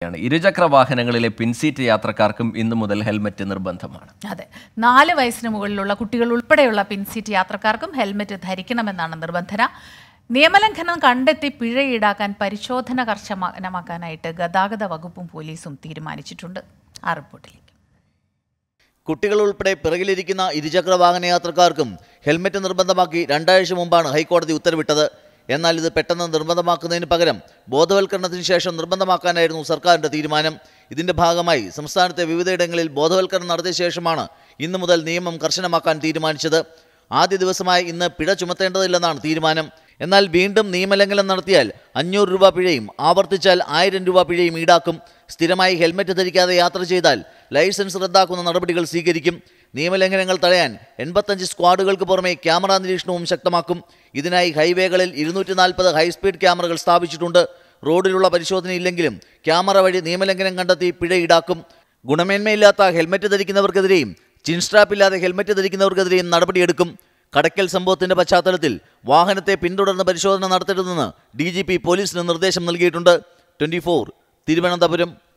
യാണ്. ഇരുചക്ര വാഹനങ്ങളിലെ പിൻസീറ്റ് യാത്രക്കാർക്കും ഇന്നു മുതൽ ഹെൽമറ്റ് നിർബന്ധമാണ് അതെ നാല് വയസ്സിന് മുകളിലുള്ള കുട്ടികൾ ഉൾപ്പെടെയുള്ള പിൻസീറ്റ് യാത്രക്കാർക്കും ഹെൽമറ്റ് ധരിക്കണമെന്നാണ് നിബന്ധന നിയമലംഘനം കണ്ടെത്തി പിഴ ഈടാക്കാൻ പരിശോധന കർശനമാക്കാനായിട്ട് ഗതാഗത വകുപ്പും പോലീസും തീരുമാനിച്ചിട്ടുണ്ട് ആ റിപ്പോർട്ടിലേക്ക് കുട്ടികൾ ഉൾപ്പെടെ പിറകിലിരിക്കുന്ന ഇരുചക്ര വാഹന യാത്രക്കാർക്കും ഹെൽമറ്റ് നിർബന്ധമാക്കി രണ്ടാഴ്ച മുമ്പാണ് ഹൈക്കോടതി ഉത്തരവിട്ടത് എന്നാൽ ഇത് പെട്ടെന്ന് നിർബന്ധമാക്കുന്നതിന് പകരം ബോധവൽക്കരണത്തിന് ശേഷം നിർബന്ധമാക്കാനായിരുന്നു സർക്കാരിന്റെ തീരുമാനം ഇതിന്റെ ഭാഗമായി സംസ്ഥാനത്തെ വിവിധയിടങ്ങളിൽ ബോധവൽക്കരണം നടത്തിയ ശേഷമാണ് ഇന്നു മുതൽ നിയമം കർശനമാക്കാൻ തീരുമാനിച്ചത് ആദ്യ ദിവസമായ ഇന്ന് പിഴ ചുമത്തേണ്ടതില്ലെന്നാണ് തീരുമാനം എന്നാൽ വീണ്ടും നിയമലംഘനം നടത്തിയാൽ അഞ്ഞൂറ് രൂപ പിഴയും ആവർത്തിച്ചാൽ ആയിരം രൂപ പിഴയും ഈടാക്കും സ്ഥിരമായി ഹെൽമറ്റ് ധരിക്കാതെ യാത്ര ചെയ്താൽ ലൈസൻസ് റദ്ദാക്കുന്ന നടപടികൾ സ്വീകരിക്കും നിയമലംഘനങ്ങൾ തടയാൻ എൺപത്തഞ്ച് സ്ക്വാഡുകൾക്ക് പുറമെ ക്യാമറ നിരീക്ഷണവും ശക്തമാക്കും ഇതിനായി ഹൈവേകളിൽ ഇരുന്നൂറ്റി നാൽപ്പത് ഹൈസ്പീഡ് ക്യാമറകൾ സ്ഥാപിച്ചിട്ടുണ്ട് റോഡിലുള്ള പരിശോധനയില്ലെങ്കിലും ക്യാമറ വഴി നിയമലംഘനം കണ്ടെത്തി പിഴ ഈടാക്കും ഗുണമേന്മയില്ലാത്ത ഹെൽമറ്റ് ധരിക്കുന്നവർക്കെതിരെയും ചിൻസ്ട്രാപ്പില്ലാതെ ഹെൽമറ്റ് ധരിക്കുന്നവർക്കെതിരെയും നടപടിയെടുക്കും കടക്കൽ സംഭവത്തിന്റെ പശ്ചാത്തലത്തിൽ വാഹനത്തെ പിന്തുടർന്ന് പരിശോധന നടത്തരുതെന്ന് ഡി ജി പി പോലീസിന് നിർദ്ദേശം നൽകിയിട്ടുണ്ട് ട്വന്റി തിരുവനന്തപുരം